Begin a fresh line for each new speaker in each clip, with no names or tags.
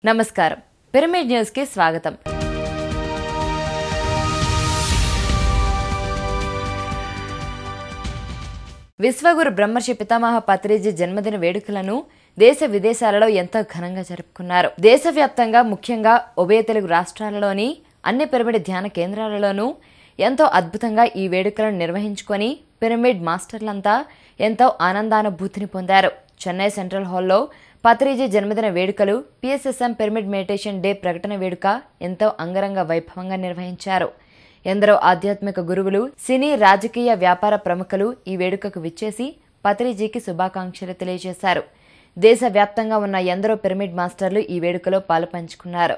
నమస్కారం పిరమిడ్ న్యూస్కి స్వాగతం విశ్వగురు బ్రహ్మర్షి పితామహ పత్రిజీ జన్మదిన వేడుకలను దేశ విదేశాలలో ఎంతో ఘనంగా జరుపుకున్నారు దేశవ్యాప్తంగా ముఖ్యంగా ఉభయ తెలుగు రాష్ట్రాలలోని అన్ని పిరమిడ్ ధ్యాన కేంద్రాలలోనూ ఎంతో అద్భుతంగా ఈ వేడుకలను నిర్వహించుకొని పిరమిడ్ మాస్టర్లంతా ఎంతో ఆనందానుభూతిని పొందారు చెన్నై సెంట్రల్ హాల్లో పత్రిజీ జన్మదిన వేడుకలు పిఎస్ఎస్ఎం పిరమిడ్ మెడిటేషన్ డే ప్రకటన వేడుక ఎంతో అంగరంగ వైభవంగా నిర్వహించారు ఎందరో ఆధ్యాత్మిక గురువులు సినీ రాజకీయ వ్యాపార ప్రముఖులు ఈ వేడుకకు విచ్చేసి పత్రిజీకి శుభాకాంక్షలు తెలియజేశారు దేశవ్యాప్తంగా ఉన్న ఎందరో పిరమిడ్ మాస్టర్లు ఈ వేడుకలో పాలుపంచుకున్నారు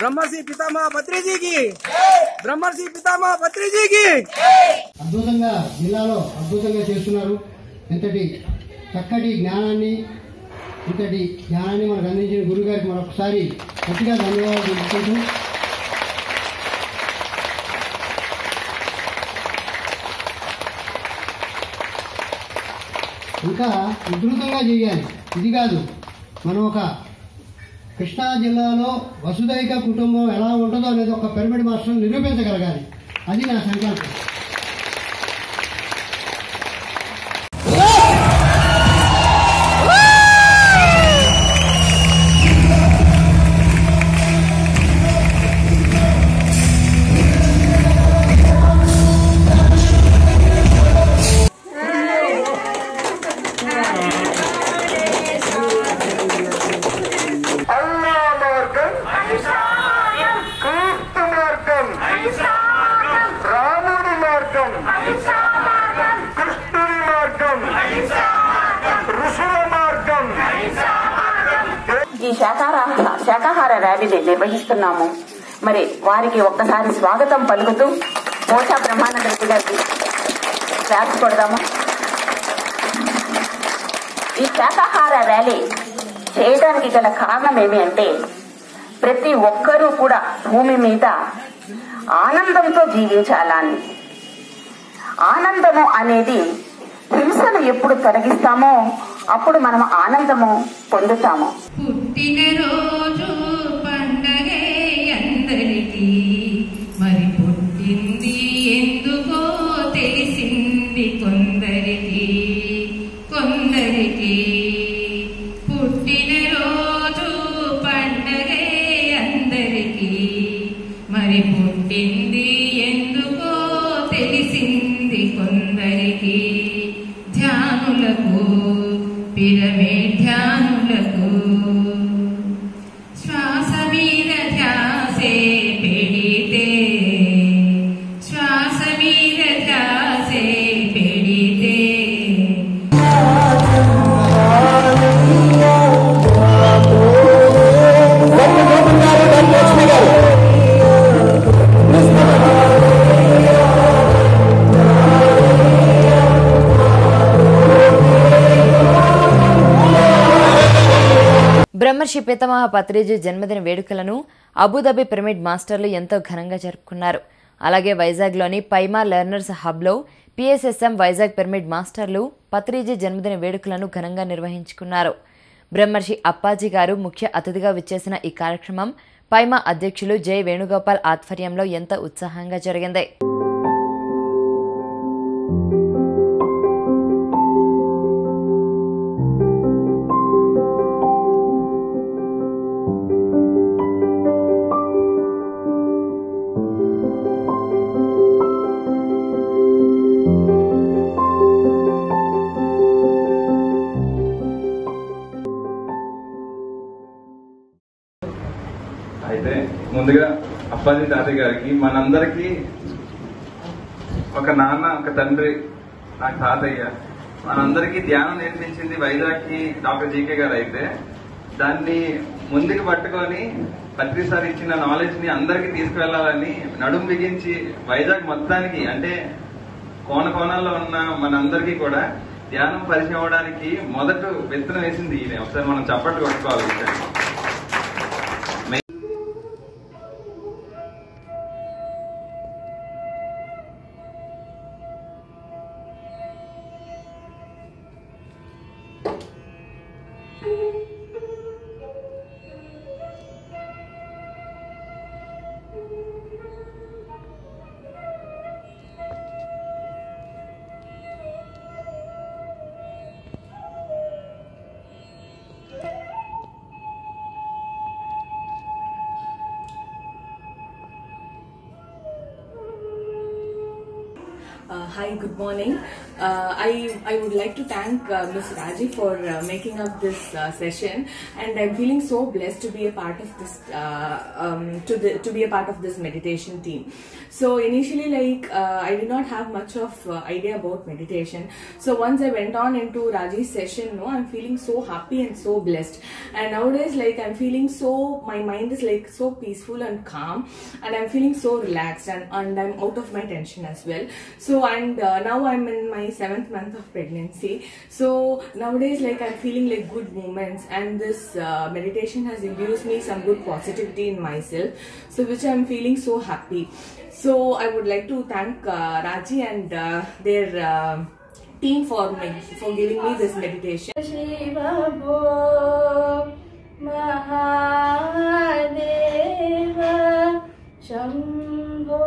బ్రహ్మర్షి పితామహ పత్రిజీకి బ్రహ్మర్షి పితామహ పత్రిజీకి
అద్భుతంగా జిల్లాలో అద్భుతంగా చేస్తున్నారు ఇంతటి చక్కటి జ్ఞానాన్ని ఇంతటి జ్ఞానాన్ని మనకు అందించిన గురుగారికి మరొకసారి గట్టిగా ధన్యవాదాలు తెలుపుకుంటూ ఇంకా ఉధృతంగా చేయాలి ఇది కాదు మనం ఒక కృష్ణా జిల్లాలో వసుదైక కుటుంబం ఎలా ఉంటుందో అనేది ఒక పిరమిడ్ మాస్టర్ నిరూపించగలగాలి అది నా సంకల్పం
అల్లా మార్గం క్రీస్తు మార్గం రాముడి మార్గం కృష్ణుడి మార్గం ఋషుల మార్గం
ఈ శాకాహార శాకాహార ర్యాలీని నిర్వహిస్తున్నాము మరి వారికి ఒక్కసారి స్వాగతం పలుకుతూ మోసా బ్రహ్మానంద రెడ్డి గారికి క్లాప్స్ కొడదాము ఈ శాకాహార ర్యాలీ చేయడానికి గల కారణం ఏమి అంటే ప్రతి ఒక్కరూ కూడా భూమి మీద ఆనందంతో జీవించాలని ఆనందము అనేది హింసను ఎప్పుడు తొలగిస్తామో అప్పుడు మనం ఆనందము పొందుతాము
పుట్టినరోజు పండగే అందరికీ మరి పుట్టింది ఎందుకో తెలిసింది కొందరికి కొందరికి పుట్టినరోజు పండగే అందరికీ మరి పుట్టింది ఎందుకో తెలిసింది కొందరికి ధ్యానులకు పిరమిడ్ ధ్యానులకు శ్వాస మీద ధ్యాసే పెడితే శ్వాస మీద ధ్యాసే పెడితే
బ్రహ్మర్షి పితామహ పత్రిజీ జన్మదిన వేడుకలను అబుదాబి పిరమిడ్ మాస్టర్లు ఎంతో ఘనంగా జరుపుకున్నారు అలాగే వైజాగ్లోని పైమా లెర్నర్స్ హబ్లో పిఎస్ఎస్ఎం వైజాగ్ పిరమిడ్ మాస్టర్లు పత్రిజీ జన్మదిన వేడుకలను ఘనంగా నిర్వహించుకున్నారు బ్రహ్మర్షి అప్పాజీ గారు ముఖ్య అతిథిగా విచ్చేసిన ఈ కార్యక్రమం పైమా అధ్యక్షులు జె వేణుగోపాల్ ఆధ్వర్యంలో ఎంతో ఉత్సాహంగా జరిగింది
అయితే ముందుగా అప్పాజీ తాతయ్య గారికి మనందరికీ ఒక నాన్న ఒక తండ్రి నాకు తాతయ్య మనందరికీ ధ్యానం నేర్పించింది వైజాగ్ కి డాక్టర్ జీకే గారు అయితే దాన్ని ముందుకు పట్టుకొని ప్రతిసారి ఇచ్చిన నాలెడ్జ్ ని అందరికీ తీసుకువెళ్లాలని నడుం బిగించి వైజాగ్ మొత్తానికి అంటే కోన కోణాల్లో ఉన్న మనందరికీ కూడా ధ్యానం పరిచయం అవడానికి మొదట విత్తనం వేసింది ఈయన ఒకసారి మనం చప్పట్లు కొట్టుకోవాలి ఇక్కడ.
hi, good morning. Uh, I I would like to thank uh, Ms. Raji for uh, making up this uh, session, and I'm feeling so blessed to be a part of this uh, um, to the to be a part of this meditation team. So initially, like uh, I did not have much of uh, idea about meditation. So once I went on into Raji's session, no, I'm feeling so happy and so blessed. And nowadays, like I'm feeling so my mind is like so peaceful and calm, and I'm feeling so relaxed and and I'm out of my tension as well. So and uh, now I'm in my seventh month of pregnancy. So nowadays, like I'm feeling like good moments, and this uh, meditation has induced me some good positivity in myself. So which I'm feeling so happy. So I would like to thank uh, Raji and uh, their uh, team for me, for giving me this meditation.
शिवभो Mahadev Shambho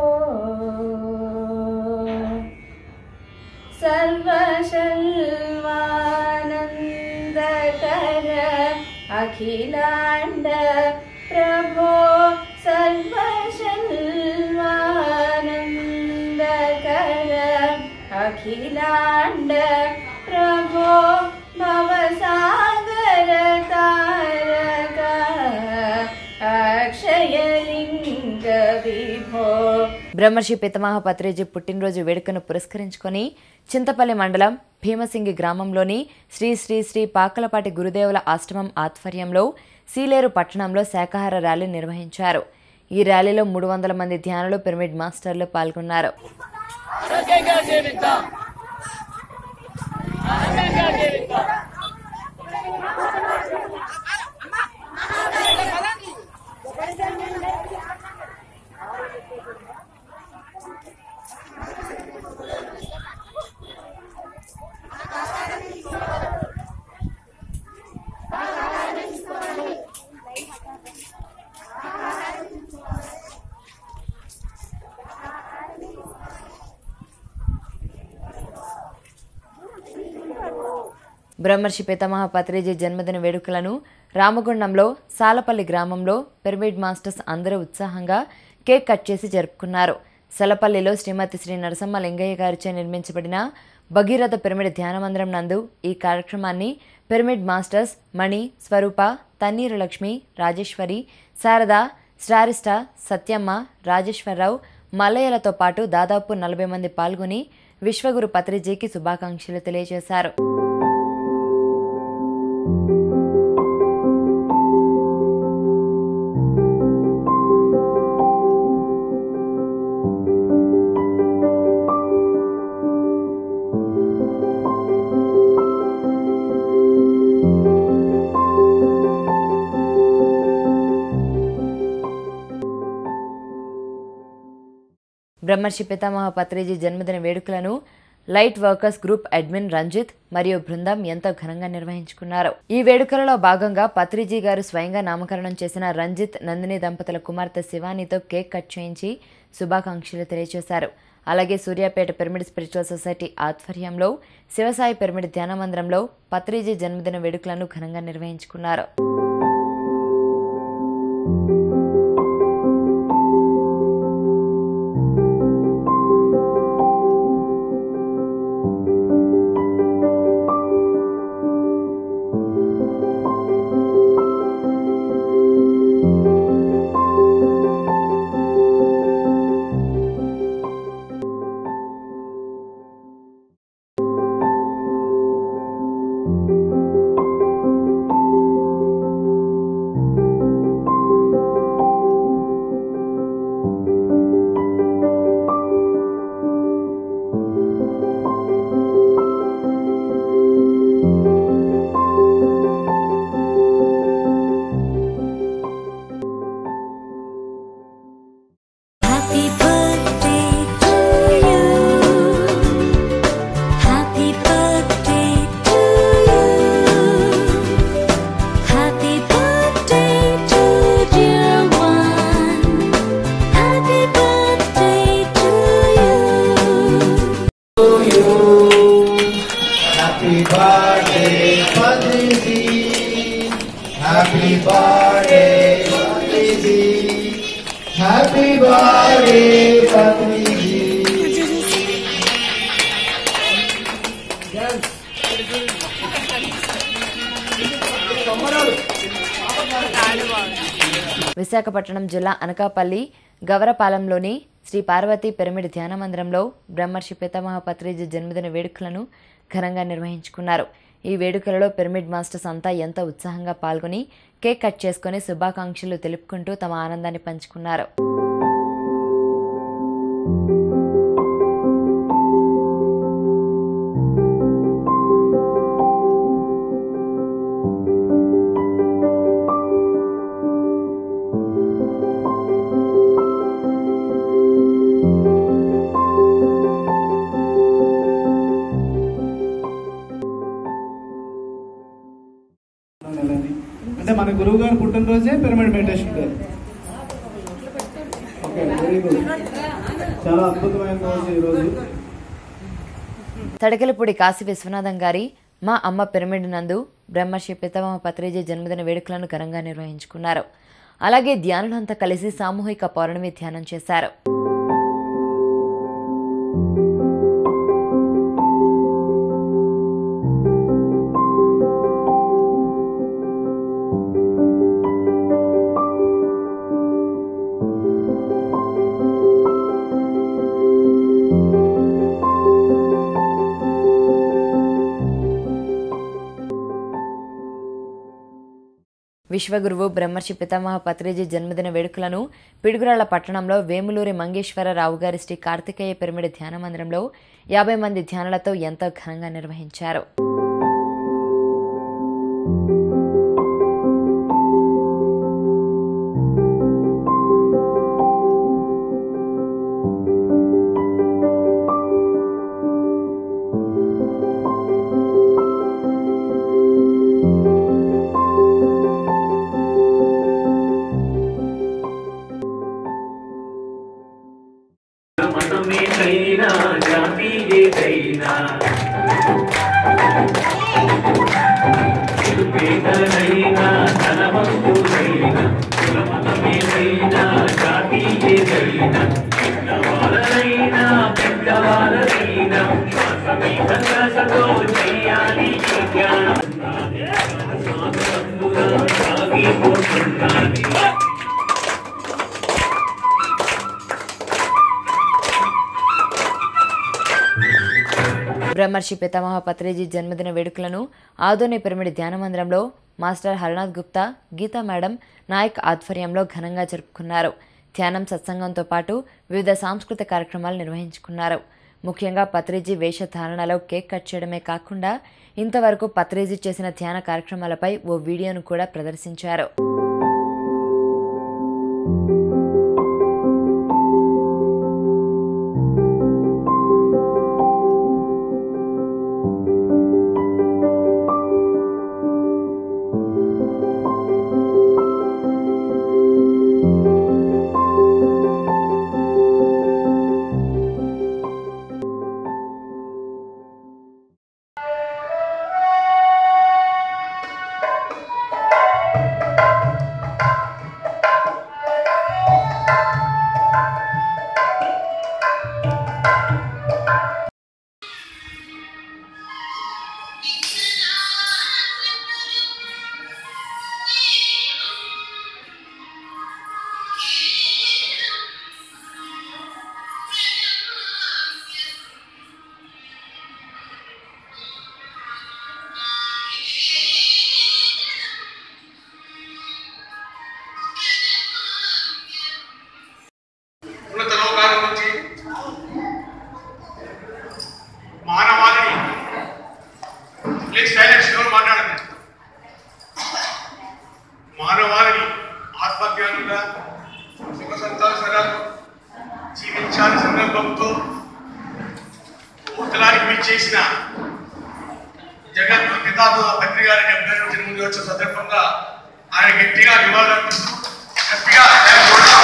सर्वशल्वानन्दकर अखिलाण्ड प्रभो सर्वशल्वानन्दकर अखिलाण्ड प्रभो भवसागर तारक अक्षयलिङ्ग विभो
బ్రహ్మర్షి పితమాహ పత్రిజీ పుట్టినరోజు వేడుకను పురస్కరించుకొని చింతపల్లి మండలం భీమసింగి గ్రామంలోని శ్రీ శ్రీ శ్రీ పాకలపాటి గురుదేవుల ఆశ్రమం ఆధ్వర్యంలో సీలేరు పట్టణంలో శాకాహార ర్యాలీ నిర్వహించారు ఈ ర్యాలీలో మూడు వందల మంది ధ్యానులు పిరమిడ్ మాస్టర్లు పాల్గొన్నారు బ్రహ్మర్షి పితామహ పత్రిజీ జన్మదిన వేడుకలను రామగుండంలో సాలపల్లి గ్రామంలో పిరమిడ్ మాస్టర్స్ అందరూ ఉత్సాహంగా కేక్ కట్ చేసి జరుపుకున్నారు సలపల్లిలో శ్రీమతి శ్రీ నరసమ్మ లింగయ్య గారిచే నిర్మించబడిన భగీరథ పిరమిడ్ ధ్యాన మందిరం నందు ఈ కార్యక్రమాన్ని పిరమిడ్ మాస్టర్స్ మణి స్వరూప తన్నీరు లక్ష్మి రాజేశ్వరి శారద శ్రారిష్ట సత్యమ్మ రాజేశ్వరరావు మల్లయ్యలతో పాటు దాదాపు నలభై మంది పాల్గొని విశ్వగురు పత్రిజీకి శుభాకాంక్షలు తెలియజేశారు బ్రహ్మర్షి పితామహ పత్రిజీ జన్మదిన వేడుకలను light workers group admin Ranjith మరియు బృందం ఎంతో ఘనంగా నిర్వహించుకున్నారు ఈ వేడుకలలో భాగంగా పత్రిజీ గారు స్వయంగా నామకరణం చేసిన రంజిత్ నందిని దంపతుల కుమార్తె శివానితో కేక్ కట్ చేయించి శుభాకాంక్షలు తెలియజేశారు అలాగే సూర్యాపేట పిరమిడ్ స్పిరిచువల్ సొసైటీ ఆధ్వర్యంలో శివసాయి పిరమిడ్ ధ్యాన మందిరంలో పత్రిజీ జన్మదిన వేడుకలను ఘనంగా నిర్వహించుకున్నారు
Happy birthday to you. Happy birthday to you. Happy birthday to dear one. Happy birthday to you.
Happy birthday, Padriji. Happy birthday, Padriji. Happy birthday, Padriji.
Visakhapatnam జిల్లా అనకాపల్లి గవరపాలెంలోని శ్రీ పార్వతీ పిరమిడ్ ధ్యాన మందిరంలో బ్రహ్మర్షి పితామహ పత్రిజీ జన్మదిన వేడుకలను ఘనంగా నిర్వహించుకున్నారు ఈ వేడుకలలో పిరమిడ్ మాస్టర్స్ అంతా ఎంతో ఉత్సాహంగా పాల్గొని కేక్ కట్ చేసుకుని శుభాకాంక్షలు తెలుపుకుంటూ తమ ఆనందాన్ని పంచుకున్నారు
నెలని అంటే మన గురువు గారు పుట్టినరోజే pyramid meditation day okay very good చాలా అద్భుతమైన రోజు ఈరోజు
తడకలపూడి కాశీ విశ్వనాథం గారి మా అమ్మ పిరమిడ్ నందు బ్రహ్మర్షి పితామహ పత్రిజీ జన్మదిన వేడుకలను ఘనంగా నిర్వహించుకున్నారు అలాగే ధ్యానులంతా కలిసి సామూహిక పౌర్ణమి ధ్యానం చేశారు విశ్వగురువు బ్రహ్మర్షి పితామహ పత్రిజీ జన్మదిన వేడుకలను పిడుగురాళ్ల పట్టణంలో వేములూరి మంగేశ్వరరావు గారి శ్రీ కార్తికేయ పిరమిడ్ ధ్యాన మందిరంలో యాభై మంది ధ్యానులతో ఎంతో ఘనంగా నిర్వహించారు
మనమేదైనా జాతి ఏదైనా పేదలైనా ధనవంతులైనా కులమతమేదైనా జాతి ఏదైనా చిన్నవాళ్ళైనా పెద్దవాళ్ళైనా శ్వాసమే సంతసతో చేయాలి ఈ జ్ఞానం సాగరంబుగా సాగిపోతున్నది
బ్రహ్మర్షి పితామహ పత్రిజీ జన్మదిన వేడుకలను ఆదోని పిరమిడ్ ధ్యాన మందిరంలో మాస్టర్ హరనాథ్ గుప్తా గీతా మేడం నాయక్ ఆధ్వర్యంలో ఘనంగా జరుపుకున్నారు ధ్యానం సత్సంగంతో పాటు వివిధ సాంస్కృతిక కార్యక్రమాలు నిర్వహించుకున్నారు ముఖ్యంగా పత్రిజీ వేషధారణలో కేక్ కట్ చేయడమే కాకుండా ఇంతవరకు పత్రిజీ చేసిన ధ్యాన కార్యక్రమాలపై ఓ వీడియోను కూడా ప్రదర్శించారు
ఉన్నత లోకాల నుంచి మానవాళిని ప్లీజ్ సైలెన్స్ ఎవరు మాట్లాడండి మానవాళిని ఆత్మజ్ఞానులుగా సుఖ సంతోషాలు జీవించాలని సంకల్పంతో ఉత్తరానికి మీరు చేసిన జగత్ పితాతో పత్రి గారి డెబ్బై రెండు జన్మదినోత్సవ సందర్భంగా ఆయన గట్టిగా నివాళులర్పిస్తూ గట్టిగా ఆయన చూడడం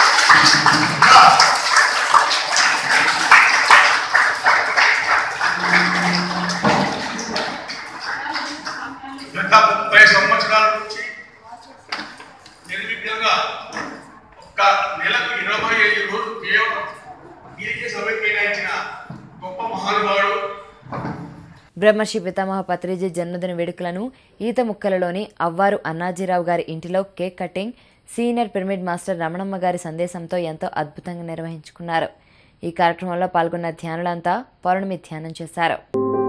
గత ముప్పై సంవత్సరాల నుంచి నిర్విఘ్నంగా ఒక్క నెలకు ఇరవై ఐదు రోజులు కేవలం వీరికి సమయం కేటాయించిన గొప్ప మహానుభావుడు
బ్రహ్మర్షి పితామహ పత్రిజీ జన్మదిన వేడుకలను ఈత ముక్కలలోని అవ్వారు అన్నాజీరావు గారి ఇంటిలో cake cutting senior pyramid master Ramanamma గారి సందేశంతో ఎంతో అద్భుతంగా నిర్వహించుకున్నారు ఈ కార్యక్రమంలో పాల్గొన్న ధ్యానులంతా పౌర్ణమి ధ్యానం చేశారు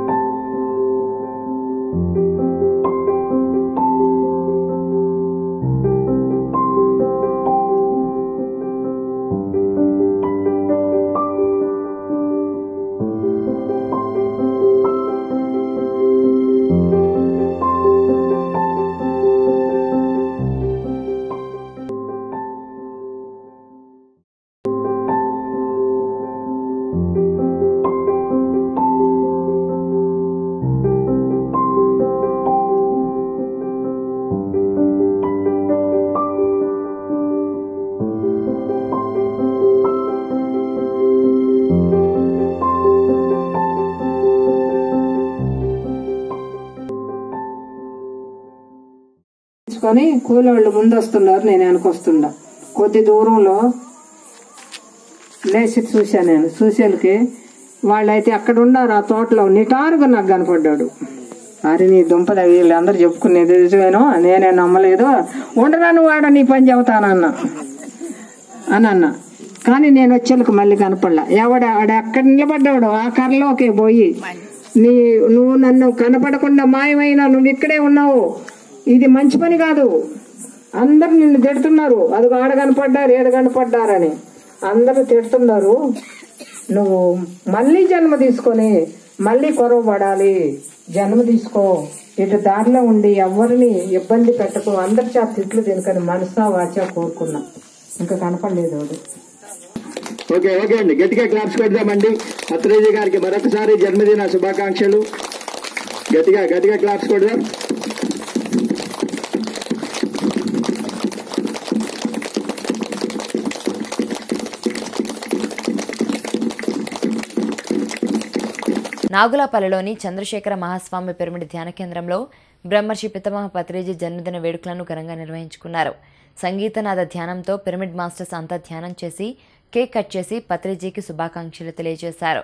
కొని కూలోళ్ళు ముందు వస్తున్నారు నేను వెనకొస్తుండా కొద్ది దూరంలో లేచి చూశాను నేను చూసేలకి వాళ్ళైతే అక్కడ ఉన్నారు ఆ తోటలో నిటారుగా నాకు కనపడ్డాడు అరే నీ దుంపలు వీళ్ళందరూ చెప్పుకునేది నిజమేనో నేనే నమ్మలేదు ఉండరా నువ్వు వాడ నీ పని చెబుతానన్న అని అన్న కానీ నేను వచ్చేలకు మళ్ళీ కనపడలా ఎవడ ఆడ ఎక్కడ నిలబడ్డాడు ఆ కర్రలోకి పోయి నీ నువ్వు నన్ను కనపడకుండా మాయమైనా నువ్వు ఇక్కడే ఉన్నావు ఇది మంచి పని కాదు అందరు నిన్ను తిడుతున్నారు అది ఆడ కనపడ్డారు ఏడ కనపడ్డారని అందరూ తిడుతున్నారు నువ్వు మళ్ళీ జన్మ తీసుకొని మళ్ళీ కొరవ పడాలి జన్మ తీసుకో ఇటు దారిలో ఉండి ఎవరిని ఇబ్బంది పెట్టకు అందరి చేత తిట్లు తినకని మనసా వాచా కోరుకున్నా ఇంకా కనపడలేదు వాడు
ఓకే ఓకే అండి గట్టిగా క్లాప్స్ కొడదామండి అత్రేజీ గారికి మరొకసారి జన్మదిన శుభాకాంక్షలు గట్టిగా గట్టిగా క్లాప్స్ కొడదాం
నాగులాపల్లిలోని చంద్రశేఖర మహాస్వామి పిరమిడ్ ధ్యాన కేంద్రంలో బ్రహ్మర్షి పితమహ పత్రిజీ జన్మదిన వేడుకలను ఘనంగా నిర్వహించుకున్నారు సంగీతనాద ధ్యానంతో పిరమిడ్ మాస్టర్స్ అంతా ధ్యానం చేసి కేక్ కట్ చేసి పత్రిజీకి శుభాకాంక్షలు తెలియజేశారు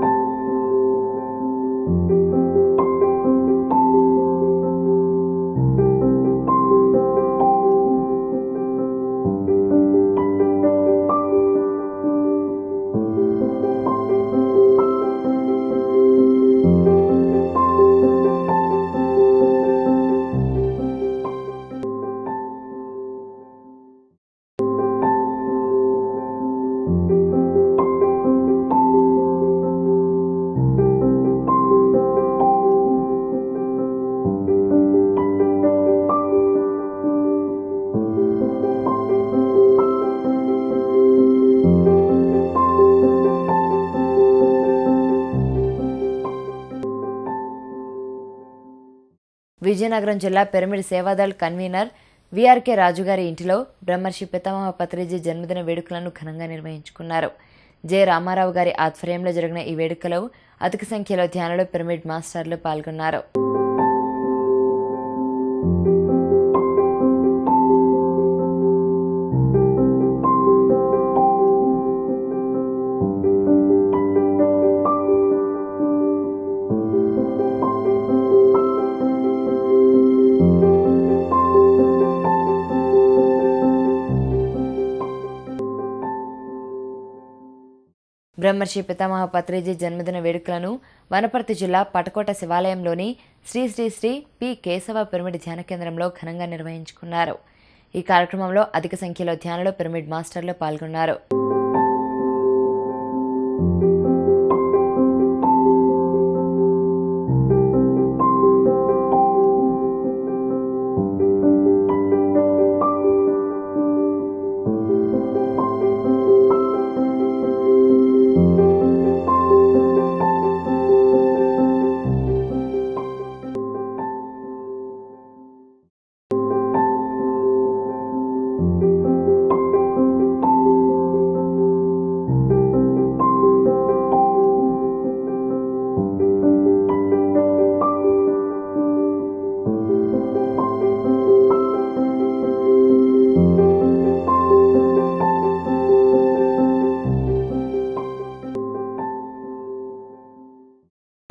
విజయనగరం జిల్లా పిరమిడ్ సేవాదళ్ కన్వీనర్ విఆర్కే రాజుగారి ఇంటిలో బ్రహ్మర్షి పితామహ పత్రిజీ జన్మదిన వేడుకలను ఘనంగా నిర్వహించుకున్నారు జె రామారావు గారి ఆధ్వర్యంలో జరిగిన ఈ వేడుకలో అధిక సంఖ్యలో ధ్యానులు పిరమిడ్ మాస్టర్లు పాల్గొన్నారు బ్రహ్మర్షి పితామహ పత్రిజీ జన్మదిన వేడుకలను వనపర్తి జిల్లా పటకోట శివాలయంలోని శ్రీ శ్రీ శ్రీ పి కేశవ పిరమిడ్ ధ్యాన కేంద్రంలో ఘనంగా నిర్వహించుకున్నారు ఈ కార్యక్రమంలో అధిక సంఖ్యలో ధ్యానులు పిరమిడ్ మాస్టర్లు పాల్గొన్నారు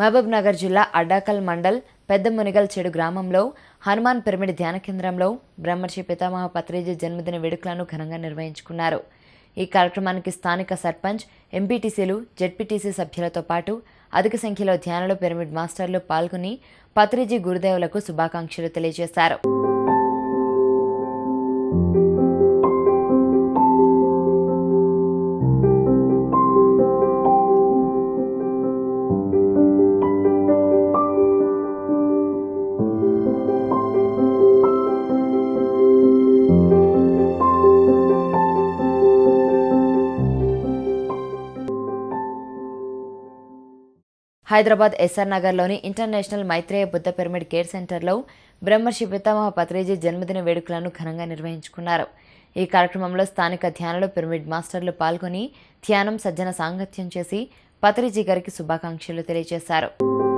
మహబూబ్ నగర్ జిల్లా అడ్డాకల్ మండల్ పెద్ద మునిగల్ చెడు గ్రామంలో హనుమాన్ పిరమిడ్ ధ్యాన కేంద్రంలో బ్రహ్మర్షి పితామహ పత్రిజీ జన్మదిన వేడుకలను ఘనంగా నిర్వహించుకున్నారు ఈ కార్యక్రమానికి స్థానిక సర్పంచ్ ఎంపీటీసీలు జెడ్పీటీసీ సభ్యులతో పాటు అధిక సంఖ్యలో ధ్యానంలో పిరమిడ్ మాస్టర్లు పాల్గొని పత్రిజీ గురుదేవులకు శుభాకాంక్షలు తెలియజేశారు హైదరాబాద్ ఎస్ఆర్ నగర్లోని international Maitreya Buddha pyramid care సెంటర్లో బ్రహ్మర్షి పితామహ పత్రేజీ జన్మదిన వేడుకలను ఘనంగా నిర్వహించుకున్నారు ఈ కార్యక్రమంలో స్థానిక ధ్యానంలో పిరమిడ్ మాస్టర్లు పాల్గొని ధ్యానం సజ్జన సాంగత్యం చేసి పత్రిజీ గారికి శుభాకాంక్షలు తెలియజేశారు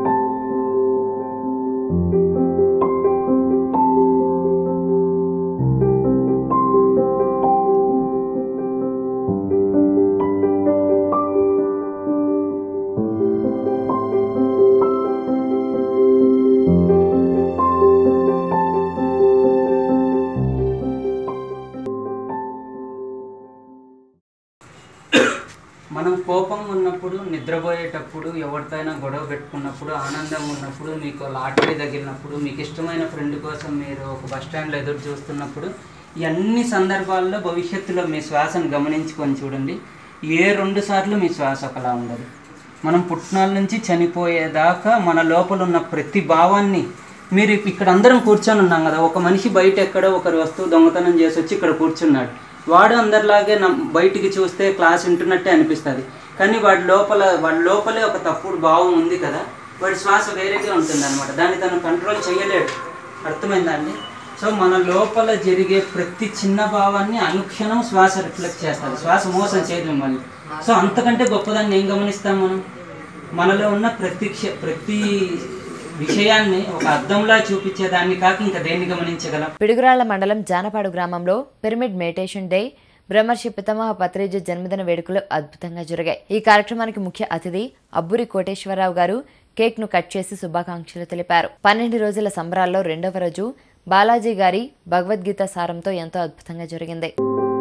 మనం కోపం ఉన్నప్పుడు నిద్రపోయేటప్పుడు ఎవరితోనైనా గొడవ పెట్టుకున్నప్పుడు ఆనందం ఉన్నప్పుడు మీకు లాటరీ తగిలినప్పుడు మీకు ఇష్టమైన ఫ్రెండ్ కోసం మీరు ఒక బస్ స్టాండ్లో ఎదురు చూస్తున్నప్పుడు ఈ అన్ని సందర్భాల్లో భవిష్యత్తులో మీ శ్వాసను గమనించుకొని చూడండి ఏ రెండు సార్లు మీ శ్వాస ఒకలా ఉండదు మనం పుట్టినాల నుంచి చనిపోయేదాకా మన లోపల ఉన్న ప్రతి భావాన్ని మీరు ఇక్కడ అందరం కూర్చొని ఉన్నాం కదా ఒక మనిషి బయట ఎక్కడో ఒకరి వస్తువు దొంగతనం చేసి వచ్చి ఇక్కడ కూర్చున్నాడు వాడు అందరిలాగే నమ్ బయటికి చూస్తే క్లాస్ వింటున్నట్టే అనిపిస్తుంది కానీ వాడి లోపల వాడి లోపలే ఒక తప్పుడు భావం ఉంది కదా వాడి శ్వాస వేరేగా ఉంటుంది అనమాట దాన్ని తను కంట్రోల్ చేయలేడు అర్థమైందా అండి సో మన లోపల జరిగే ప్రతి చిన్న భావాన్ని అనుక్షణం శ్వాస రిఫ్లెక్ట్ చేస్తుంది శ్వాస మోసం చేయదు మిమ్మల్ని సో అంతకంటే గొప్పదాన్ని ఏం గమనిస్తాం మనం మనలో ఉన్న ప్రతి క్ష- ప్రతి విషయాన్ని ఒక అద్దంలా చూపించేదాన్ని కాక ఇంకా దేన్ని గమనించగలం
పిడుగురాళ్ల మండలం జానపాడు గ్రామంలో పిరమిడ్ మెడిటేషన్ డే బ్రహ్మర్షి పితామహ పత్రేజీ జన్మదిన వేడుకలు అద్భుతంగా జరిగాయి ఈ కార్యక్రమానికి ముఖ్య అతిథి అబ్బూరి కోటేశ్వరరావు గారు కేక్ ను కట్ చేసి శుభాకాంక్షలు తెలిపారు పన్నెండు రోజుల సంబరాల్లో రెండవ రోజు బాలాజీ గారి భగవద్గీత సారంతో ఎంతో అద్భుతంగా జరిగింది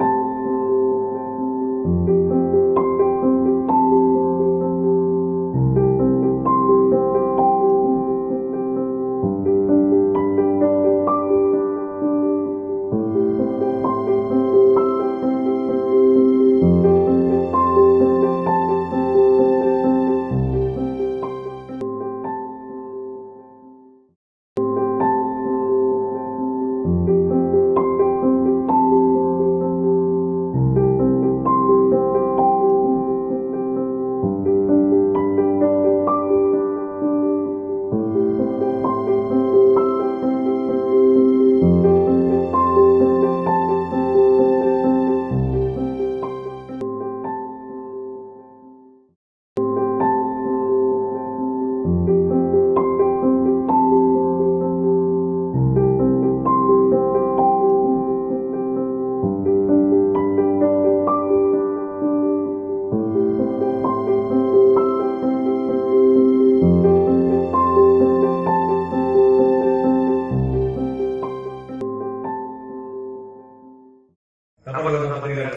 తప్పకుండా మంత్రి గారు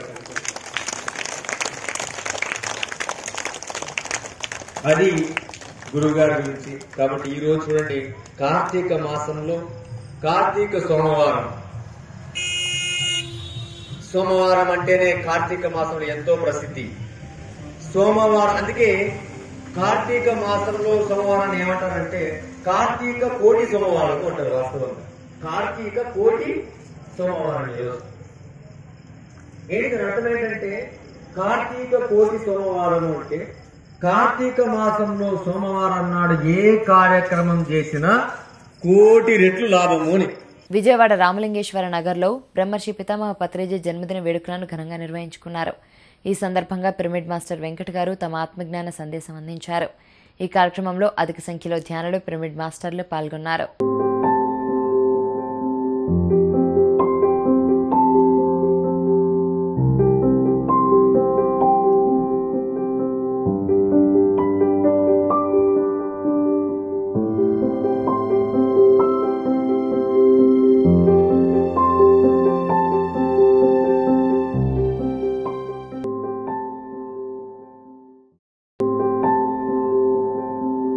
అది గురువు గారి గురించి కాబట్టి ఈ రోజు చూడండి కార్తీక మాసంలో కార్తీక సోమవారం సోమవారం అంటేనే కార్తీక మాసంలో ఎంతో ప్రసిద్ధి సోమవారం అందుకే కార్తీక మాసంలో సోమవారాన్ని ఏమంటారంటే కార్తీక కోటి సోమవారం అంటారు వాస్తవంగా కార్తీక కోటి సోమవారం ఈరోజు ఏంటి దాని అర్థం ఏంటంటే కార్తీక కోటి సోమవారం అంటే కార్తీక మాసంలో సోమవారం నాడు ఏ కార్యక్రమం చేసినా కోటి రెట్లు లాభము అని
విజయవాడ రామలింగేశ్వర నగర్లో బ్రహ్మర్షి పితామహ పత్రేజీ జన్మదిన వేడుకలను ఘనంగా నిర్వహించుకున్నారు ఈ సందర్భంగా పిరమిడ్ మాస్టర్ వెంకట్ గారు తమ ఆత్మజ్ఞాన సందేశం అందించారు ఈ కార్యక్రమంలో అధిక సంఖ్యలో ధ్యానులు పిరమిడ్ మాస్టర్లు పాల్గొన్నారు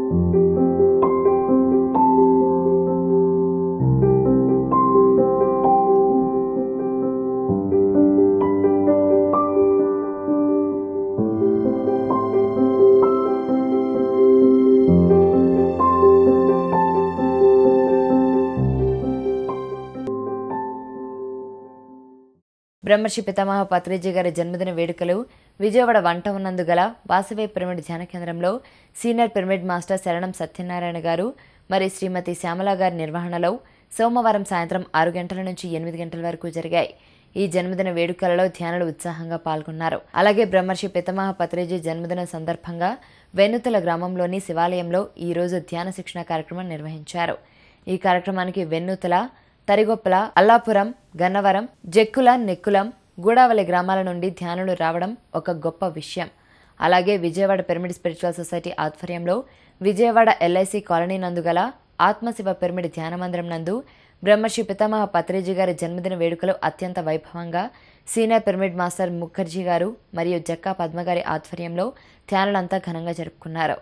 బ్రహ్మర్షి పితామహ పత్రిజీ గారి జన్మదిన వేడుకలు విజయవాడ వంట ఉన్నందు గల వాసవి పిరమిడ్ ధ్యాన కేంద్రంలో సీనియర్ పిరమిడ్ మాస్టర్ శరణం సత్యనారాయణ గారు మరి శ్రీమతి శ్యామల గారి నిర్వహణలో సోమవారం సాయంత్రం ఆరు గంటల నుంచి ఎనిమిది గంటల వరకు జరిగాయి ఈ జన్మదిన వేడుకలలో ధ్యానులు ఉత్సాహంగా పాల్గొన్నారు అలాగే బ్రహ్మర్షి పితామహ పత్రిజీ జన్మదిన సందర్భంగా వెన్నుతల గ్రామంలోని శివాలయంలో ఈ రోజు ధ్యాన శిక్షణ కార్యక్రమం నిర్వహించారు ఈ కార్యక్రమానికి వెన్నుతల తరిగొప్పల అల్లాపురం గన్నవరం జక్కుల నెక్కులం గూడావలి గ్రామాల నుండి ధ్యానులు రావడం ఒక గొప్ప విషయం అలాగే విజయవాడ పిరమిడ్ స్పిరిచువల్ సొసైటీ ఆధ్వర్యంలో విజయవాడ ఎల్ఐసి కాలనీ నందు గల ఆత్మశివ పిరమిడ్ ధ్యాన మందిరం నందు బ్రహ్మర్షి పితామహ పత్రిజీ గారి జన్మదిన వేడుకలు అత్యంత వైభవంగా సీనియర్ పిరమిడ్ మాస్టర్ ముఖర్జీ గారు మరియు జక్కా పద్మ గారి ఆధ్వర్యంలో ధ్యానులంతా ఘనంగా జరుపుకున్నారు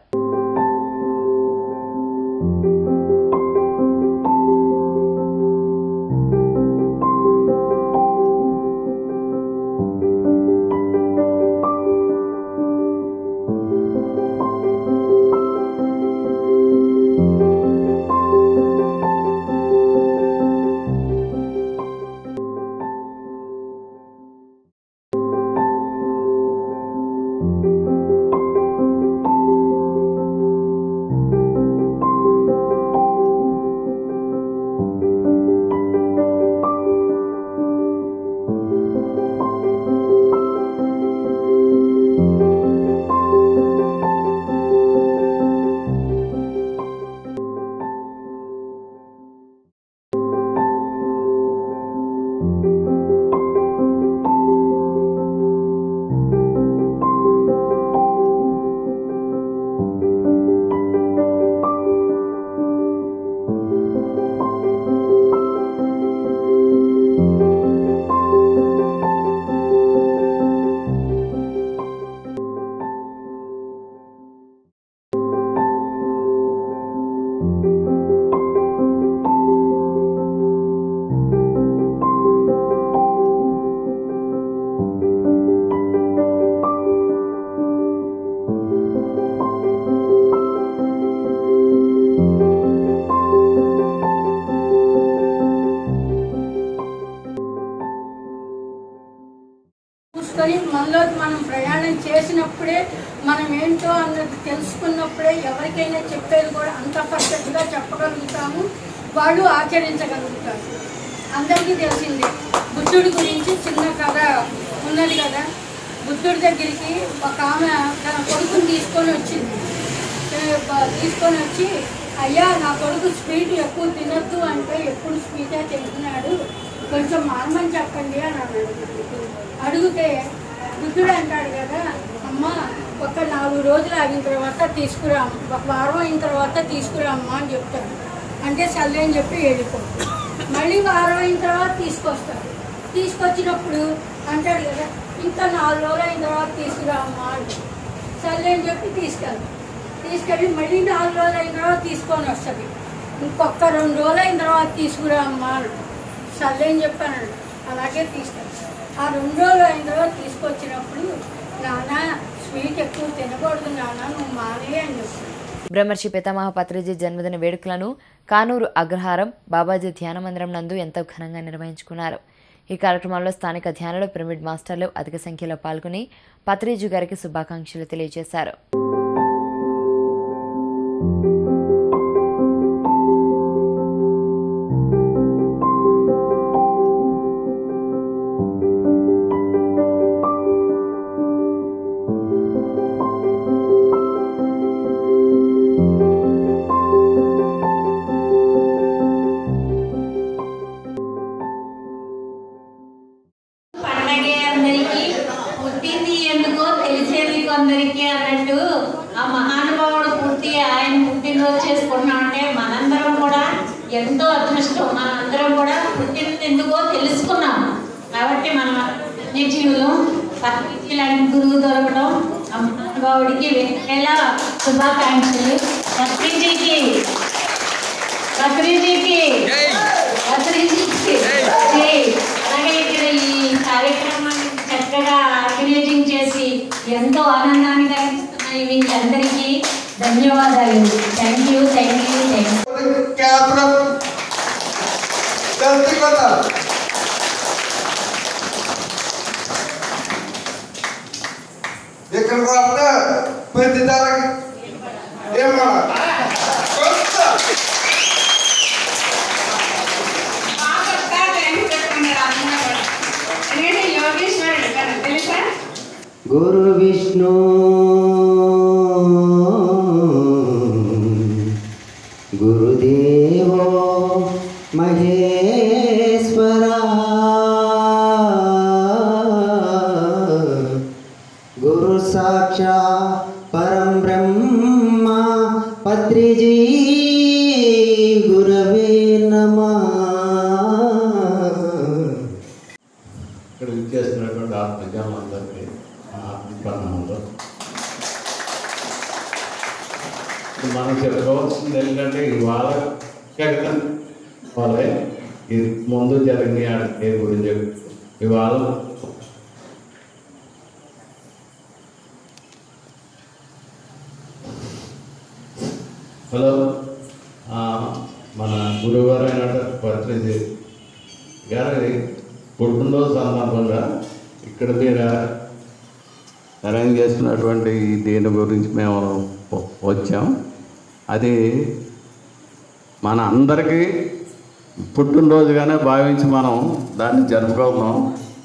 చూసుకొని మనలోకి మనం ప్రయాణం చేసినప్పుడే మనం ఏంటో అన్నది తెలుసుకున్నప్పుడే ఎవరికైనా చెప్పేది కూడా అంత పర్ఫెక్ట్గా చెప్పగలుగుతాము వాళ్ళు ఆచరించగలుగుతారు అందరికీ తెలిసిందే బుద్ధుడి గురించి చిన్న కథ ఉన్నది కదా బుద్ధుడి దగ్గరికి ఒక ఆమె తన కొడుకుని తీసుకొని వచ్చింది ఏ, బ- తీసుకొని వచ్చి అయ్యా నా కొడుకు స్వీట్ ఎక్కువ తినొద్దు అంటే ఎప్పుడు స్వీటే తింటున్నాడు కొంచెం మానమని చెప్పండి అని అన్నాడు అడిగితే బుద్ధుడు అంటాడు కదా అమ్మ ఒక నాలుగు రోజులు ఆగిన తర్వాత తీసుకురా ఒక వారం అయిన తర్వాత తీసుకురా అమ్మా అని చెప్తాడు అంటే సర్లే అని చెప్పి వెళ్ళిపోతాడు మళ్ళీ వారం అయిన తర్వాత తీసుకొస్తాడు తీసుకొచ్చినప్పుడు అంటాడు కదా ఇంకా నాలుగు రోజులు అయిన తర్వాత తీసుకురా అమ్మా అంటే సర్లే అని చెప్పి తీసుకెళ్తాడు తీసుకెళ్ళి మళ్ళీ నాలుగు రోజులు అయిన తర్వాత తీసుకొని వస్తుంది ఇంకొక రెండు రోజులు అయిన తర్వాత తీసుకురా అమ్మా అంటాడు. సర్లే అని చెప్పాను అలాగే తీసుకెళ్తాను ఆ రెండు రోజులు అయిన తర్వాత తీసుకొచ్చినప్పుడు నాన్న స్వీట్ ఎక్కువ తినకూడదు నాన్న నువ్వు మానే అని చెప్తాను
బ్రహ్మర్షి పితామహ పత్రిజీ జన్మదిన వేడుకలను కానూరు అగ్రహారం బాబాజీ ధ్యాన మందిరం నందు ఎంతో ఘనంగా నిర్వహించుకున్నారు ఈ కార్యక్రమంలో స్థానిక ధ్యానులు పిరమిడ్ మాస్టర్లు అధిక సంఖ్యలో పాల్గొని పత్రిజీ గారికి శుభాకాంక్షలు తెలియజేశారు
పండగే అందరికీ పుట్టింది ఎందుకో తెలిసేది కొందరికి అన్నట్టు ఆ మహానుభావుడు పుట్టి ఆయన పుట్టినరోజు చేసుకున్నాం అంటే మనందరం కూడా ఎంతో అదృష్టం మనందరం కూడా పుట్టినది ఎందుకో తెలుసుకున్నాం కాబట్టి మనం నిజీవులు పత్రికీ లాంటి గురువు దొరకడం ఆ మహానుభావుడికి వేల శుభాకాంక్షలు పత్రిజీకి పత్రిజీకి పత్రిజీకి జై. అలాగే ఇక్కడ ఈ కార్యక్రమాన్ని చక్కగా ఆర్గనైజింగ్ చేసి ఎంతో ఆనందాన్ని కలిగిస్తున్నాయి వీళ్ళందరికీ ధన్యవాదాలు thank you thank you thank you
ఇక్కడ రాస్తే ప్రతి దానికి ఏమన్నా
యోగేశ్వరుడు కదా తెలుసా
గురు విష్ణు గురుదేవో మహేశ్వర గురు సాక్షా పరం బ్రహ్మ పత్రిజీ గురవే నమః
ఇక్కడ విచ్చేసినటువంటి ఆ ప్రజలందరికీ ఆత్మప్రణామంలో మనం చెప్పుకోవాల్సింది ఏంటంటే ఇవాళ జగన్ వాళ్ళే ఈ ముందు జరిగిన ఆడికి గురించి ఇవాళ హలో ఆ, మన గురువారు అయినటువంటి పత్రిజీ గారి పుట్టినరోజు సందర్భంగా ఇక్కడ మీరు అరేంజ్ చేసినటువంటి ఈ దీని గురించి మేము వ- వచ్చాం అది మన అందరికీ పుట్టినరోజుగానే భావించి మనం దాన్ని జరుపుకోతున్నాం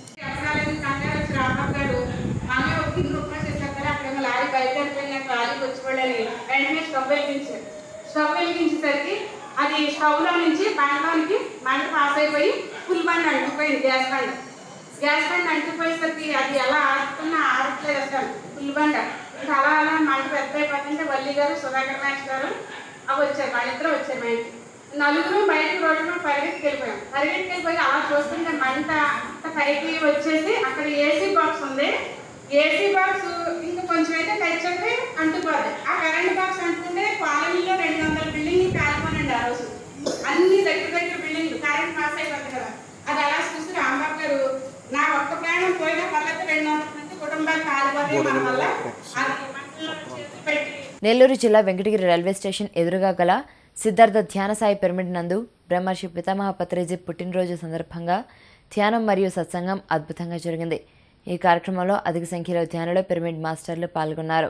రామగారు ఆమె ఒక కింద రూపాయలు చేసేస్తారు అక్కడ లారీ బయట వెళ్ళిపోయినాక లారీకి వచ్చి పడాలి వెంటనే స్టవ్ వెలిగించారు స్టవ్ వెలిగించేసరికి అది స్టవ్ లో నుంచి బండలోనికి మంట పాస్ అయిపోయి ఫుల్ బండ అంటుకుపోయింది గ్యాస్ బండ గ్యాస్ బండ అంటుకుపోయేసరికి అది ఎలా ఆడుతున్నా ఆడట్లేదు అసలు ఫుల్ బండ ఇంకా అలా అలా మంట పెద్ద అయిపోతుంటే వల్లి గారు సుధాకర్ నాయక్ గారు అవి వచ్చారు వాళ్ళిద్దరూ వచ్చారు మా ఇంటికి నలుగురు బయటకు రోడ్డు మీద పరిగెత్తుకు వెళ్ళిపోయాం పరిగెత్తుకు వెళ్ళిపోయి అలా చూస్తుంటే మంట అంతా పైకి వచ్చేసి అక్కడ ఏసీ బాక్స్ ఉంది ఏసీ బాక్స్ ఇంకా కొంచెం అయితే తెచ్చండి అంటుకోదు ఆ కరెంట్ బాక్స్ అంటుంటే కాలనీలో రెండు వందల బిల్డింగ్ కాలిపోనండి ఆ రోజు అన్ని దగ్గర దగ్గర బిల్డింగ్ కరెంట్ పాస్ అయిపోతుంది కదా అది అలా చూసి రాంబాబు గారు నా ఒక్క ప్రాణం పోయినా పర్లేదు రెండు వందల మంది కుటుంబాలు కాలిపోతాయి మన వల్ల అది మంటల్లో చేతులు పెట్టి
నెల్లూరు జిల్లా వెంకటగిరి రైల్వే స్టేషన్ ఎదురుగా గల సిద్ధార్థ ధ్యాన సాయి పిరమిడ్ నందు బ్రహ్మర్షి పితామహ పత్రిజీ పుట్టినరోజు సందర్భంగా ధ్యానం మరియు సత్సంగం అద్భుతంగా జరిగింది ఈ కార్యక్రమంలో అధిక సంఖ్యలో ధ్యానులు పిరమిడ్ మాస్టర్లు పాల్గొన్నారు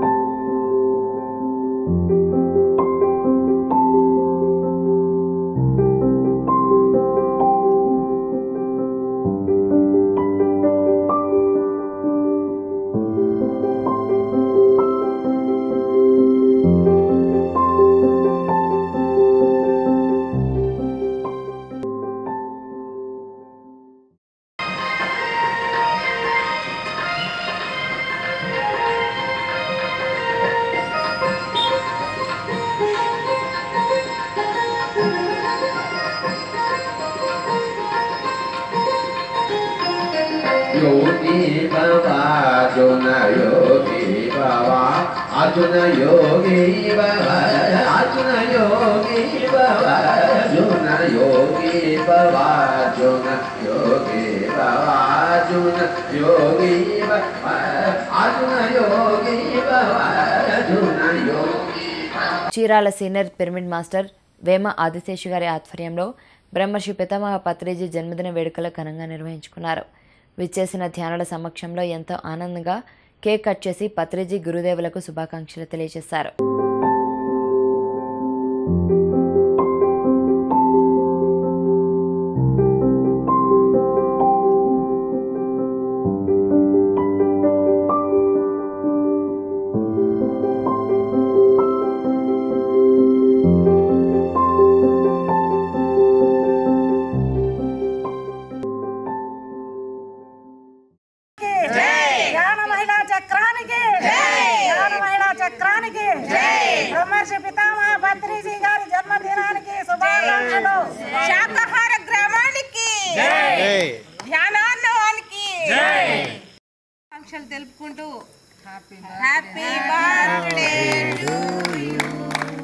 Yogi Baba Arjun Yogi Baba Arjun Yogi Baba Arjun Yogi Baba Arjun Yogi Baba Arjun Yogi Baba Arjun Yogi Baba Arjun Yogi Baba Arjun Yogi
Chirala senior pyramid master Vema Adiseshu గారి ఆధ్వర్యంలో బ్రహ్మర్షి పితామహ పత్రిజీ జన్మదిన వేడుకలు ఘనంగా నిర్వహించుకున్నారు విచ్చేసిన ధ్యానుల సమక్షంలో ఎంతో ఆనందంగా కేక్ కట్ చేసి పత్రిజీ గురుదేవులకు శుభాకాంక్షలు తెలియజేశారు
ధ్యాన మహిళా చక్రానికి ధ్యాన మహిళా చక్రానికి బ్రహ్మర్షి పితామహ భద్రీజీ గారి జన్మదినానికి శుభాకాంక్షలు శాకాహార గ్రామానికి ధ్యానాన్నవానికి ఆకాంక్షలు తెలుపుకుంటూ happy birthday to you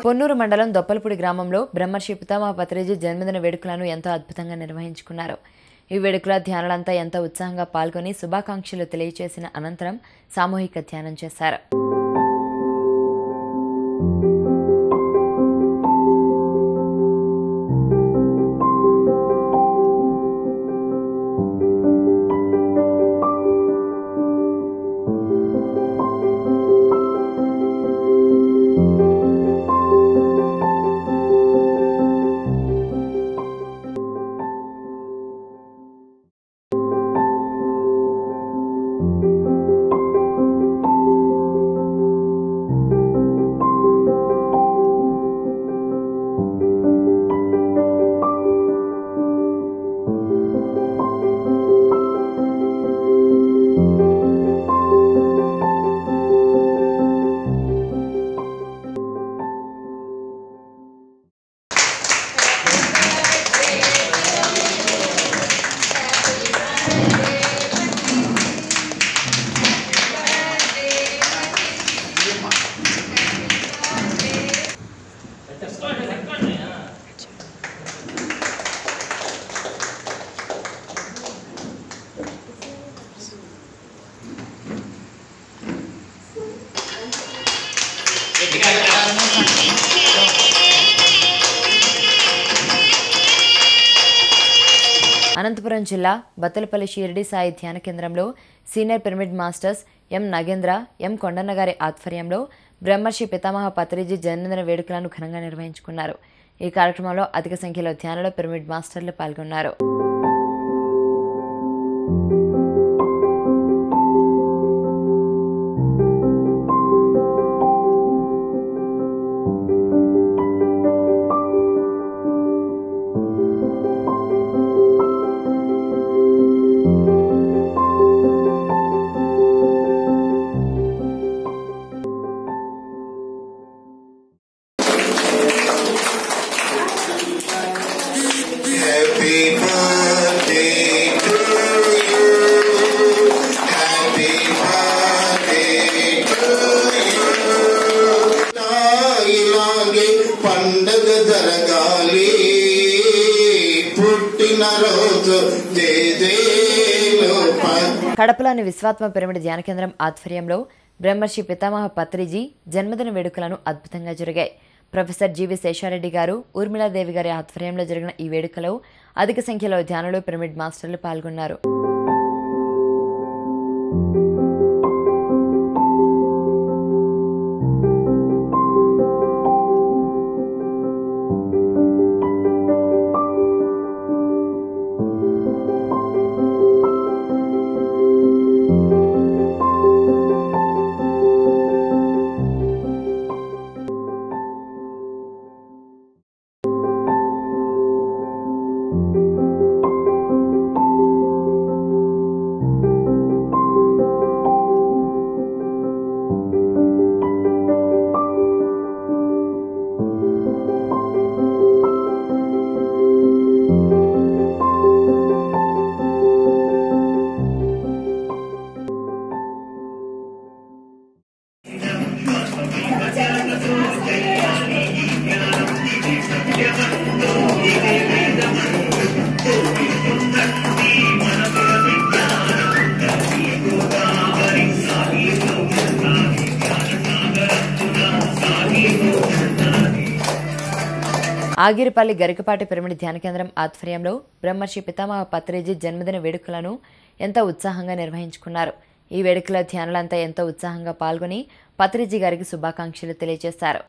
Ponnur మండలం దొప్పలపూడి గ్రామంలో బ్రహ్మర్షి పితామహ పత్రిజీ జన్మదిన వేడుకలను ఎంతో అద్భుతంగా నిర్వహించుకున్నారు ఈ వేడుకల ధ్యానులంతా ఎంతో ఉత్సాహంగా పాల్గొని శుభాకాంక్షలు తెలియజేసిన అనంతరం సామూహిక ధ్యానం చేశారు అనంతపురం జిల్లా బత్తలపల్లి షిరిడి సాయి ధ్యాన కేంద్రంలో senior pyramid masters M Nagendra M Kondanna గారి ఆధ్వర్యంలో బ్రహ్మర్షి పితామహ పత్రిజీ జన్మదిన వేడుకలను ఘనంగా నిర్వహించుకున్నారు ఈ కార్యక్రమంలో అధిక సంఖ్యలో ధ్యానంలో పిరమిడ్ మాస్టర్లు పాల్గొన్నారు
Happy birthday to you. Happy birthday to you. నా ఇలాగే పండగ జరగాలి పుట్టినరోజు జేజేలో ప-
కడపలోని విశ్వాత్మ పిరమిడ్ ధ్యాన కేంద్రం ఆధ్వర్యంలో బ్రహ్మర్షి పితామహ పత్రిజీ జన్మదిన వేడుకలను అద్భుతంగా జరిగాయి ప్రొఫెసర్ జీవి శేషారెడ్డి గారు ఊర్మిళాదేవి గారి ఆధ్వర్యంలో జరిగిన ఈ వేడుకలో అధిక సంఖ్యలో ధ్యానులు పిరమిడ్ మాస్టర్లు పాల్గొన్నారు ఆగిరిపల్లి గరికపాటి పిరమిడ్ ధ్యాన కేంద్రం ఆధ్వర్యంలో బ్రహ్మర్షి పితామహ పత్రిజీ జన్మదిన వేడుకలను ఎంతో ఉత్సాహంగా నిర్వహించుకున్నారు ఈ వేడుకల ధ్యానులంతా ఎంతో ఉత్సాహంగా పాల్గొని పత్రిజీ గారికి శుభాకాంక్షలు తెలియజేశారు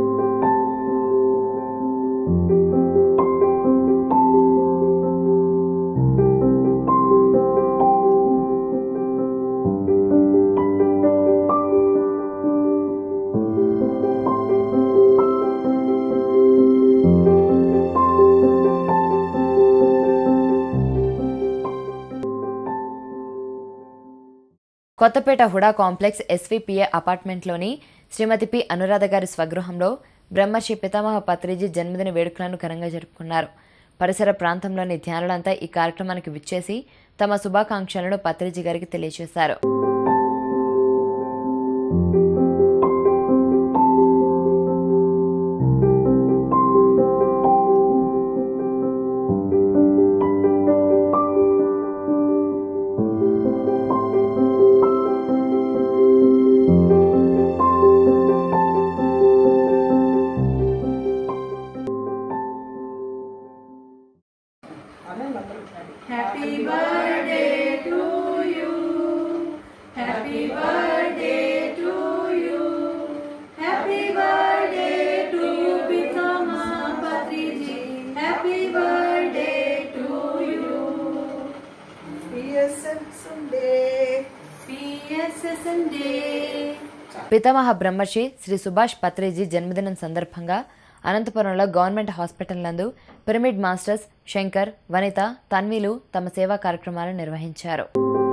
కొత్తపేట హుడా కాంప్లెక్స్ ఎస్వీపీఏ అపార్ట్మెంట్లోని శ్రీమతి పి అనురాధ గారి స్వగృహంలో బ్రహ్మర్షి పితామహ పత్రిజీ జన్మదిన వేడుకలను ఘనంగా జరుపుకున్నారు పరిసర ప్రాంతంలోని ధ్యానులంతా ఈ కార్యక్రమానికి విచ్చేసి తమ శుభాకాంక్షలను పత్రిజీ గారికి తెలియజేశారు
Happy birthday to you. Happy birthday to Pitama Patriji. Happy birthday to you. PSS Sunday. PSS Sunday.
పితామహ బ్రహ్మర్షి శ్రీ సుభాష్ పత్రేజీ జన్మదినం సందర్భంగా అనంతపురంలో గవర్నమెంట్ హాస్పిటల్ నందు పిరమిడ్ మాస్టర్స్ శంకర్ వనిత తన్వీలు తమ సేవా కార్యక్రమాలు నిర్వహించారు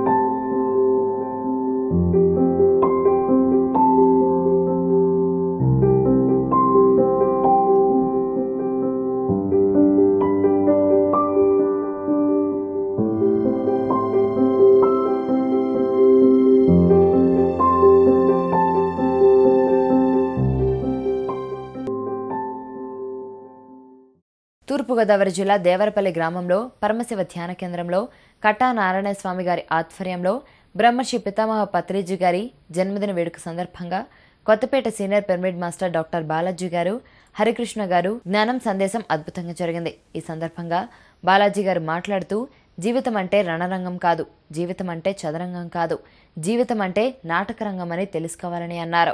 తూర్పుగోదావరి జిల్లా దేవరపల్లి గ్రామంలో పరమశివ ధ్యాన కేంద్రంలో కట్టా నారాయణ స్వామి గారి ఆధ్వర్యంలో బ్రహ్మర్షి పితామహ పత్రిజీ గారి జన్మదిన వేడుక సందర్భంగా Kothapet senior pyramid master doctor Balaji గారు హరికృష్ణ గారు జ్ఞానం సందేశం అద్భుతంగా జరిగింది ఈ సందర్భంగా బాలాజీ గారు మాట్లాడుతూ జీవితం అంటే రణరంగం కాదు జీవితం అంటే చదరంగం కాదు జీవితం అంటే నాటకరంగం అని తెలుసుకోవాలని అన్నారు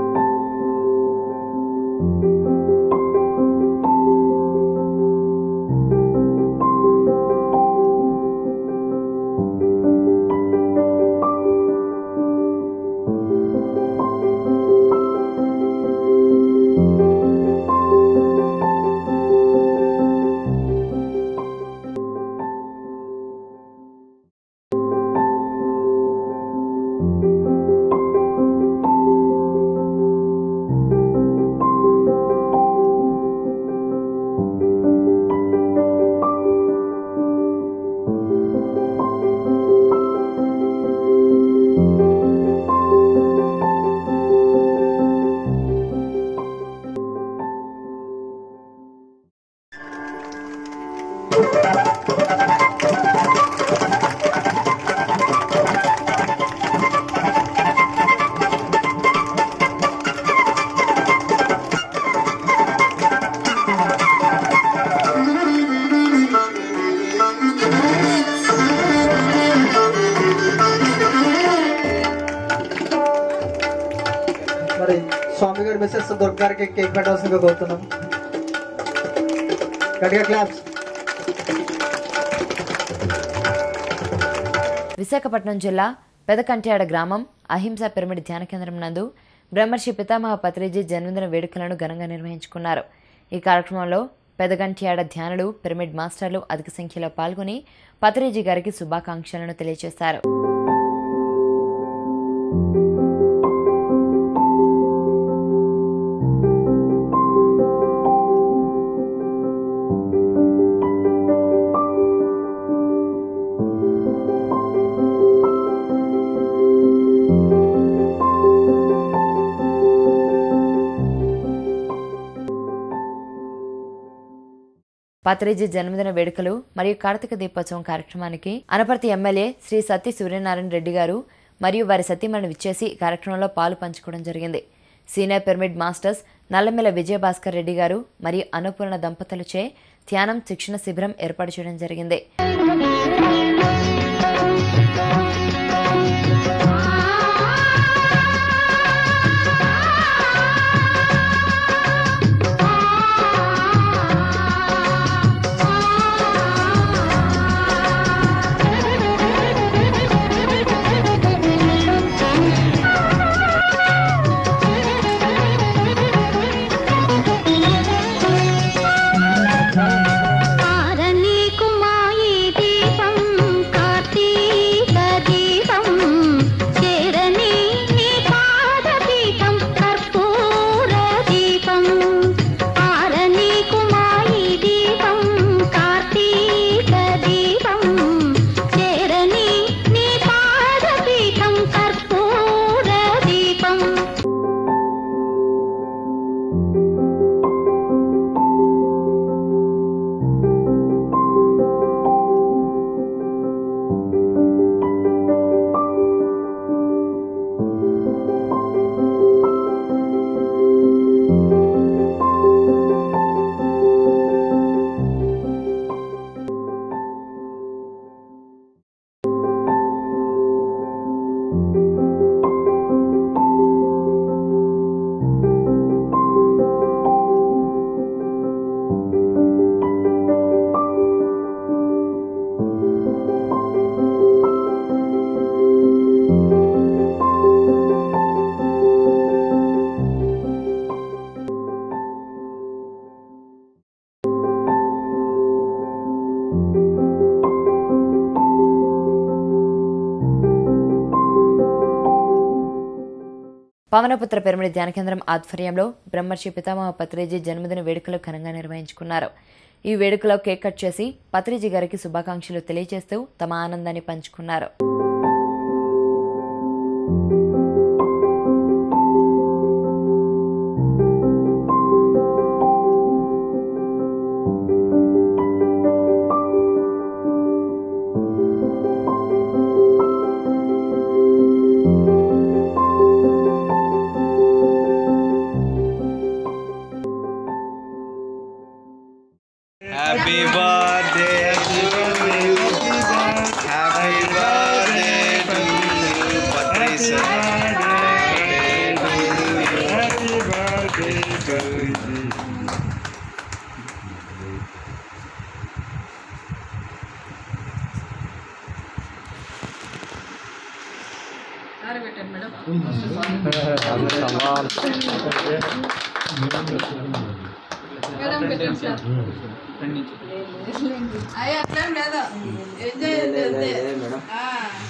మరి స్వామి గారి మిస్సెస్ దుర్గ గారికి కేక్ పెట్టాల్సిందిగా కోరుతున్నాం గట్టిగా క్లాప్స్
విశాఖపట్నం జిల్లా పెదకంట్యాడ గ్రామం అహింస పిరమిడ్ ధ్యాన కేంద్రం నందు బ్రహ్మర్షి పితామహ పత్రిజీ జన్మదిన వేడుకలను ఘనంగా నిర్వహించుకున్నారు ఈ కార్యక్రమంలో పెదగంట్యాడ ధ్యానులు పిరమిడ్ మాస్టర్లు అధిక సంఖ్యలో పాల్గొని పత్రిజీ గారికి శుభాకాంక్షలను తెలియజేశారు పత్రిజీ జన్మదిన వేడుకలు మరియు కార్తీక దీపోత్సవం కార్యక్రమానికి అనపర్తి ఎమ్మెల్యే శ్రీ సత్తి సూర్యనారాయణ రెడ్డి గారు మరియు వారి సతీమణి విచ్చేసి ఈ కార్యక్రమంలో పాలు పంచుకోవడం జరిగింది senior pyramid masters Nallamela Vijayabhaskar Reddy గారు మరియు అనుపూర్ణ దంపతులచే ధ్యానం శిక్షణ శిబిరం ఏర్పాటు చేయడం జరిగింది
ఆరనీకు మాయి
పవనపుత్ర పిరమిడ్ ధ్యాన కేంద్రం ఆధ్వర్యంలో బ్రహ్మర్షి పితామహ పత్రిజీ జన్మదిన వేడుకలు ఘనంగా నిర్వహించుకున్నారు ఈ వేడుకలో కేక్ కట్ చేసి పత్రిజీ గారికి శుభాకాంక్షలు తెలియజేస్తూ తమ ఆనందాన్ని పంచుకున్నారు
Happy birthday to you. Happy birthday to you, Patricia. Happy birthday to you.
అయ్యి అట్లేం లేదు ఎంజాయ్ అంతే ఆ.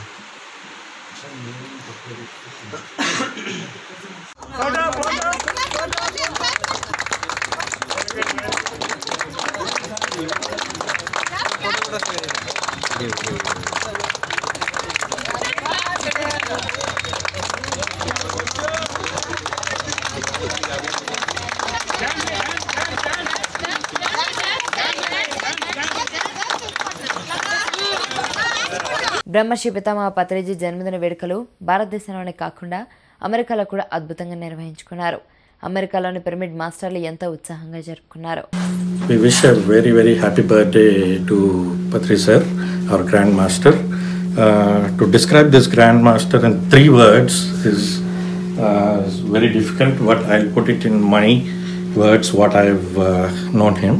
బ్రహ్మర్షి పితామహ పత్రిజీ జన్మదిన వేడుకలు భారతదేశంలోనే కాకుండా అమెరికాలో కూడా అద్భుతంగా నిర్వహించుకున్నారు అమెరికాలోని పిరమిడ్ మాస్టర్లు ఎంతో ఉత్సాహంగా జరుపుకున్నారు
We wish a very, very happy birthday to Patri sir, our Grand Master. Uh, to describe this Grand Master in three words is, uh, is very difficult, but I'll put it in my words what I've uh, known him.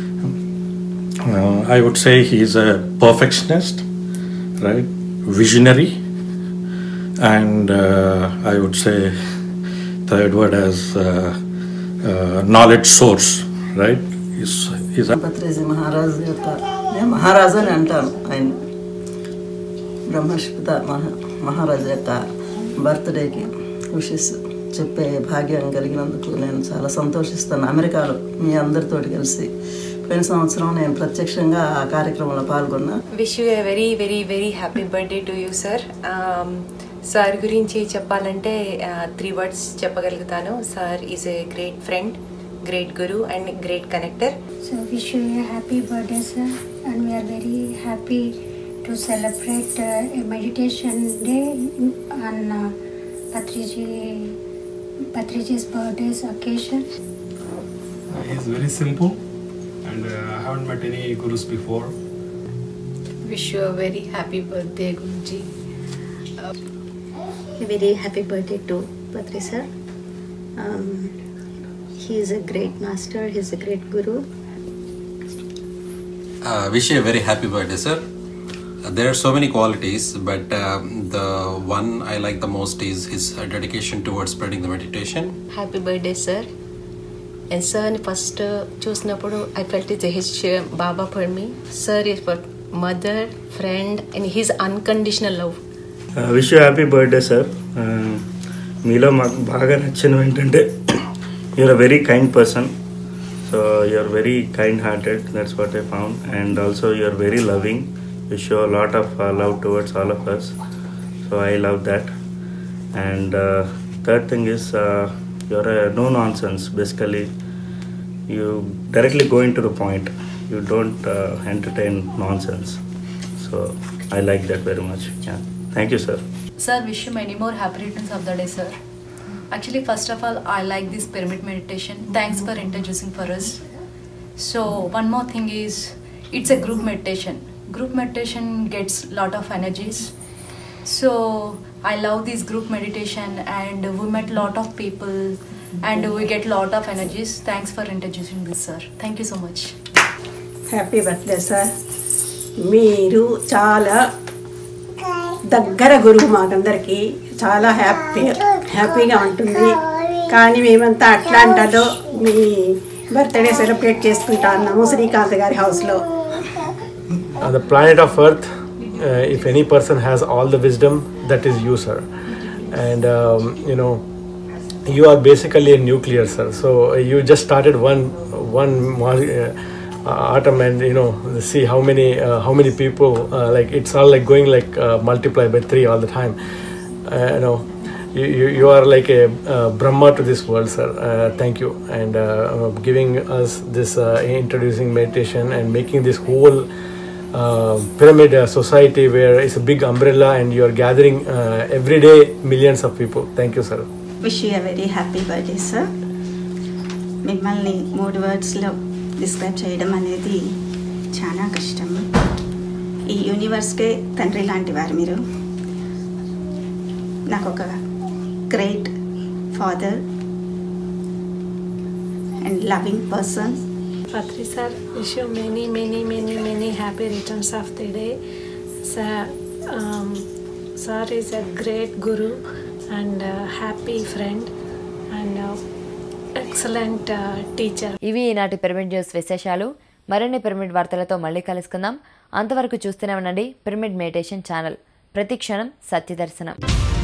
Uh, I would say he's a perfectionist, right? Visionary, and uh, I would say third word as uh, uh, knowledge source, right? He's, he's a
Patriji మహారాజు యొక్క నేను మహారాజు అని అంటాను ఆయన బ్రహ్మర్షిపిత మహా మహారాజు యొక్క బర్త్డేకి విషెస్ చెప్పే భాగ్యం కలిగినందుకు నేను చాలా సంతోషిస్తాను అమెరికాలో మీ అందరితోటి కలిసి పోయిన సంవత్సరం నేను ప్రత్యక్షంగా ఆ కార్యక్రమంలో పాల్గొన్నా
wish you a very very very happy birthday to you sir sir గురించి చెప్పాలంటే త్రీ వర్డ్స్ చెప్పగలుగుతాను sir is a great friend great guru and great connector
So wish you a happy birthday, sir, and we are very happy to celebrate uh, a meditation day on uh, Patriji Patriji's birthday's occasion.
He's very simple, and uh, I haven't met any gurus before.
Wish you very happy birthday guruji
A very happy birthday to Patri sir. Um, he is a great master. He is a great guru.
Uh, wish you a very happy birthday, sir. Uh, there are so many qualities, but um, the one I like the most is his uh, dedication towards spreading the meditation.
Happy birthday sir and సార్ని first చూసినప్పుడు I felt is his baba for me sir is for mother friend and his unconditional love
wish you happy birthday sir మీలో మాకు బాగా నచ్చినవి ఏంటంటే you're a very kind person so you're very kind hearted that's what I found and also you're very loving you show lot of love towards all of us so I love that and third thing is you're no nonsense basically you directly go into the point you don't uh, entertain nonsense so i like that very much yeah thank you sir
Sir, wish you many more happy returns of the day, sir. Actually, first of all, I like this pyramid meditation. Thanks for introducing for us. So, one more thing is, it's a group meditation. Group meditation gets lot of energies. So, I love this group meditation, and we met lot of people, and we get lot of energies. Thanks for introducing this, sir. Thank you so much.
Happy birthday sir మీరు చాలా దగ్గర గురువు మాకందరికి చాలా happy హ్యాపీగా ఉంటుంది కానీ మేమంతా అట్లాంటాలో మీ birthday celebrate చేసుకుంటా అన్నాము శ్రీకాంత్ గారి హౌస్లో
Uh, the planet of Earth, uh, if any person has all the wisdom, that is you, sir. And um, you know, you are basically a nuclear, sir. So uh, you just started one one mo- uh, atom, and you know see how many uh, how many people uh, like it's all like going like uh, multiply by three all the time. Uh, you know. You, you, you are like a uh, Brahma to this world, sir. Uh, thank you. And uh, uh, giving us this, uh, introducing meditation and making this whole uh, pyramid uh, society where it's a big umbrella and you are gathering uh, every day millions of people. Thank you, sir.
Wish you very happy birthday sir మిమ్మల్ని మూడు వర్డ్స్లో describe చేయడం అనేది చాలా కష్టం ఈ యూనివర్స్కే తండ్రి లాంటి వారు మీరు నాకు ఒక great father and loving person
Patri sir, wish you many, many, many, many happy returns of the day. Sir, um, sir is a great guru and a happy friend and a excellent uh, teacher.
ఇవి ఈనాటి pyramid news విశేషాలు మరిన్ని pyramid వార్తలతో మళ్ళీ కలుసుకుందాం అంతవరకు చూస్తూనే ఉండండి పిరమిడ్ మెడిటేషన్ ఛానల్ ప్రతి క్షణం సత్యదర్శనం